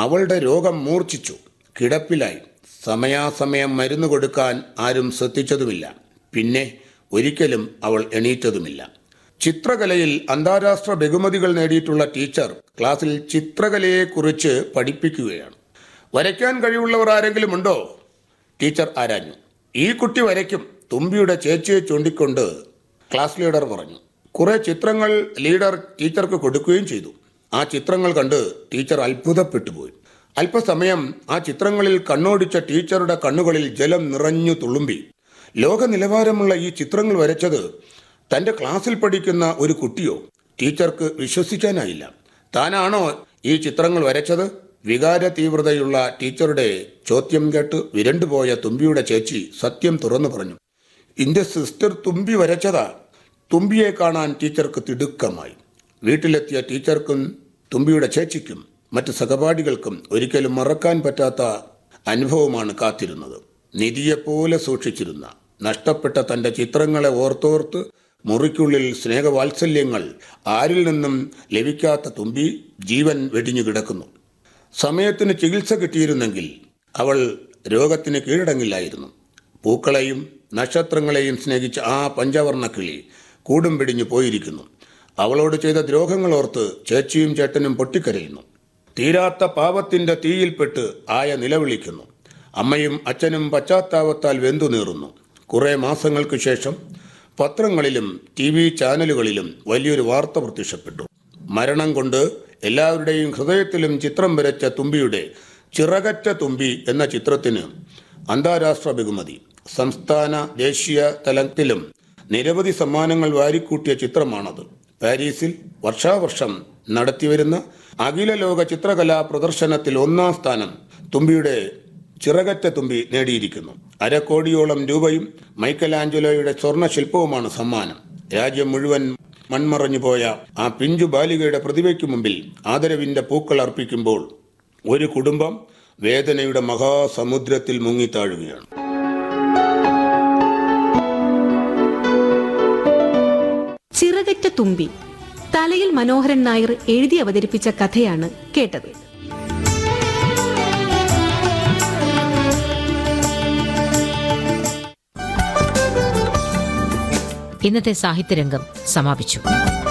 അവളുടെ രോഗം മൂർച്ഛിച്ചു കിടപ്പിലായി സമയാസമയം മരുന്ന് കൊടുക്കാൻ ആരും ശ്രദ്ധിച്ചതുമില്ല പിന്നെ ഒരിക്കലും അവൾ എണീറ്റതുമില്ല ചിത്രകലയിൽ അന്താരാഷ്ട്ര ബഹുമതികൾ നേടിയിട്ടുള്ള ടീച്ചർ ക്ലാസ്സിൽ ചിത്രകലയെക്കുറിച്ച് പഠിപ്പിക്കുകയാണ് വരയ്ക്കാൻ കഴിവുള്ളവർ ആരെങ്കിലും ഉണ്ടോ ടീച്ചർ ആരാഞ്ഞു ഈ കുട്ടി വരയ്ക്കും തുമ്പിയുടെ ചേച്ചിയെ ചൂണ്ടിക്കൊണ്ട് ക്ലാസ് ലീഡർ പറഞ്ഞു കുറെ ചിത്രങ്ങൾ ലീഡർ ടീച്ചർക്ക് കൊടുക്കുകയും ചെയ്തു ആ ചിത്രങ്ങൾ കണ്ട് ടീച്ചർ അത്ഭുതപ്പെട്ടുപോയി അല്പസമയം ആ ചിത്രങ്ങളിൽ കണ്ണോടിച്ച ടീച്ചറുടെ കണ്ണുകളിൽ ജലം നിറഞ്ഞു തുളുമ്പി ലോക നിലവാരമുള്ള ഈ ചിത്രങ്ങൾ വരച്ചത് തന്റെ ക്ലാസ്സിൽ പഠിക്കുന്ന ഒരു കുട്ടിയോ ടീച്ചർക്ക് വിശ്വസിക്കാനായില്ല താനാണോ ഈ ചിത്രങ്ങൾ വരച്ചത് വികാര തീവ്രതയുള്ള ടീച്ചറുടെ ചോദ്യം കേട്ട് വിരണ്ടുപോയ തുമ്പിയുടെ ചേച്ചി സത്യം തുറന്നു പറഞ്ഞു ഇന്റെ സിസ്റ്റർ തുമ്പി വരച്ചതാ തുമ്പിയെ കാണാൻ ടീച്ചർക്ക് തിടുക്കമായി വീട്ടിലെത്തിയ ടീച്ചർക്കും തുമ്പിയുടെ ചേച്ചിക്കും മറ്റ് സഹപാഠികൾക്കും ഒരിക്കലും മറക്കാൻ പറ്റാത്ത അനുഭവമാണ് കാത്തിരുന്നത് നിധിയെപ്പോലെ സൂക്ഷിച്ചിരുന്ന നഷ്ടപ്പെട്ട തന്റെ ചിത്രങ്ങളെ ഓർത്തോർത്ത് മുറിക്കുള്ളിൽ സ്നേഹവാത്സല്യങ്ങൾ ആരിൽ നിന്നും ലഭിക്കാത്ത തുമ്പി ജീവൻ വെടിഞ്ഞു കിടക്കുന്നു സമയത്തിന് ചികിത്സ കിട്ടിയിരുന്നെങ്കിൽ അവൾ രോഗത്തിന് കീഴടങ്ങില്ലായിരുന്നു പൂക്കളെയും നക്ഷത്രങ്ങളെയും സ്നേഹിച്ച ആ പഞ്ചവർണ്ണ കിളി കൂടും പിടിഞ്ഞു പോയിരിക്കുന്നു അവളോട് ചെയ്ത ദ്രോഹങ്ങൾ ഓർത്ത് ചേച്ചിയും ചേട്ടനും പൊട്ടിക്കരയുന്നു തീരാത്ത പാപത്തിന്റെ തീയിൽപ്പെട്ട് ആയ നിലവിളിക്കുന്നു അമ്മയും അച്ഛനും പശ്ചാത്താപത്താൽ വെന്തു നീറുന്നു കുറെ മാസങ്ങൾക്ക് ശേഷം പത്രങ്ങളിലും ടി വി ചാനലുകളിലും വലിയൊരു വാർത്ത പ്രത്യക്ഷപ്പെട്ടു മരണം കൊണ്ട് എല്ലാവരുടെയും ഹൃദയത്തിലും ചിത്രം വരച്ച തുമ്പിയുടെ ചിറകറ്റ തുമ്പി എന്ന ചിത്രത്തിന് അന്താരാഷ്ട്ര ബഹുമതി സംസ്ഥാന ദേശീയ തലത്തിലും നിരവധി സമ്മാനങ്ങൾ വാരിക്കൂട്ടിയ ചിത്രമാണത് പാരീസിൽ വർഷാവർഷം നടത്തിവരുന്ന അഖില ലോക ചിത്രകലാ പ്രദർശനത്തിൽ ഒന്നാം സ്ഥാനം തുമ്പിയുടെ ചിറകറ്റ തുമ്പി നേടിയിരിക്കുന്നു അരക്കോടിയോളം രൂപയും മൈക്കലാഞ്ചലോയുടെ സ്വർണ്ണ ശില്പവുമാണ് സമ്മാനം രാജ്യം മുഴുവൻ മൺമറഞ്ഞു പോയ ആ പിഞ്ചു ബാലികയുടെ പ്രതിഭയ്ക്ക് മുമ്പിൽ ആദരവിന്റെ പൂക്കൾ അർപ്പിക്കുമ്പോൾ ഒരു കുടുംബം വേദനയുടെ മഹാസമുദ്രത്തിൽ മുങ്ങിത്താഴുകയാണ് ചിറകറ്റ തുമ്പി തലയിൽ മനോഹരൻ നായർ എഴുതി അവതരിപ്പിച്ച കഥയാണ് കേട്ടത് ഇന്നത്തെ സാഹിത്യരംഗം സമാപിച്ചു